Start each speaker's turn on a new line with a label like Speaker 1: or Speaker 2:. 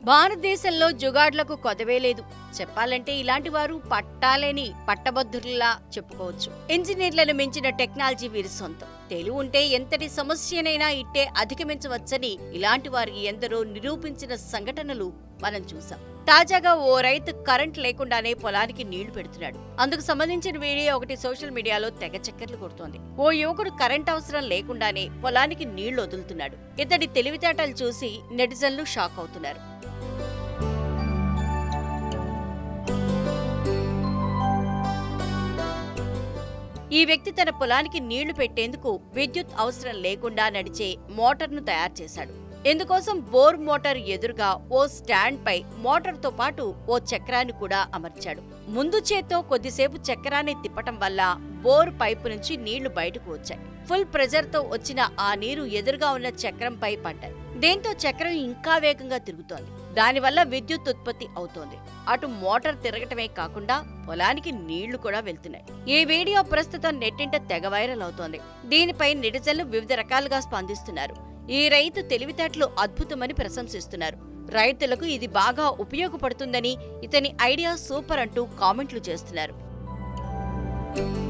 Speaker 1: భారతదేశంలో జుగాడ్లకు కొదవే లేదు చెప్పాలంటే ఇలాంటి వారు పట్టాలేని పట్టభద్రుల్లా చెప్పుకోవచ్చు ఇంజనీర్లను మించిన టెక్నాలజీ వీరి సొంతం తెలివి ఉంటే ఎంతటి సమస్యనైనా ఇట్టే అధిగమించవచ్చని ఇలాంటి వారికి ఎందరో నిరూపించిన సంఘటనలు మనం చూసాం తాజాగా ఓ రైతు కరెంట్ లేకుండానే పొలానికి నీళ్లు పెడుతున్నాడు అందుకు సంబంధించిన వీడియో ఒకటి సోషల్ మీడియాలో తెగ చక్కర్లు కొడుతోంది ఓ యువకుడు కరెంట్ అవసరం లేకుండానే పొలానికి నీళ్లు వదులుతున్నాడు ఇతడి తెలివితేటలు చూసి నెటిజన్లు షాక్ అవుతున్నారు ఈ వ్యక్తి తన పొలానికి నీళ్లు పెట్టేందుకు విద్యుత్ అవసరం లేకుండా నడిచే మోటార్ను తయారు చేశాడు ఇందుకోసం బోర్ మోటార్ ఎదురుగా ఓ స్టాండ్ పై మోటార్తో పాటు ఓ చక్రాన్ని కూడా అమర్చాడు ముందు చేత్తో కొద్దిసేపు చక్రాన్ని తిప్పటం వల్ల బోర్ పైపు నుంచి నీళ్లు బయటకు వచ్చాయి ఫుల్ ప్రెజర్ తో వచ్చిన ఆ నీరు ఎదురుగా ఉన్న చక్రంపై పడ్డాయి దీంతో చక్రం ఇంకా వేగంగా తిరుగుతోంది దానివల్ల విద్యుత్ ఉత్పత్తి అవుతోంది అటు మోటార్ తిరగటమే కాకుండా పొలానికి నీళ్లు కూడా వెళ్తున్నాయి ఈ వీడియో ప్రస్తుతం నెట్టింట తెగ వైరల్ అవుతోంది దీనిపై నెటిజన్లు వివిధ రకాలుగా స్పందిస్తున్నారు ఈ రైతు తెలివితేటలు అద్భుతమని ప్రశంసిస్తున్నారు రైతులకు ఇది బాగా ఉపయోగపడుతుందని ఇతని ఐడియా సూపర్ అంటూ కామెంట్లు చేస్తున్నారు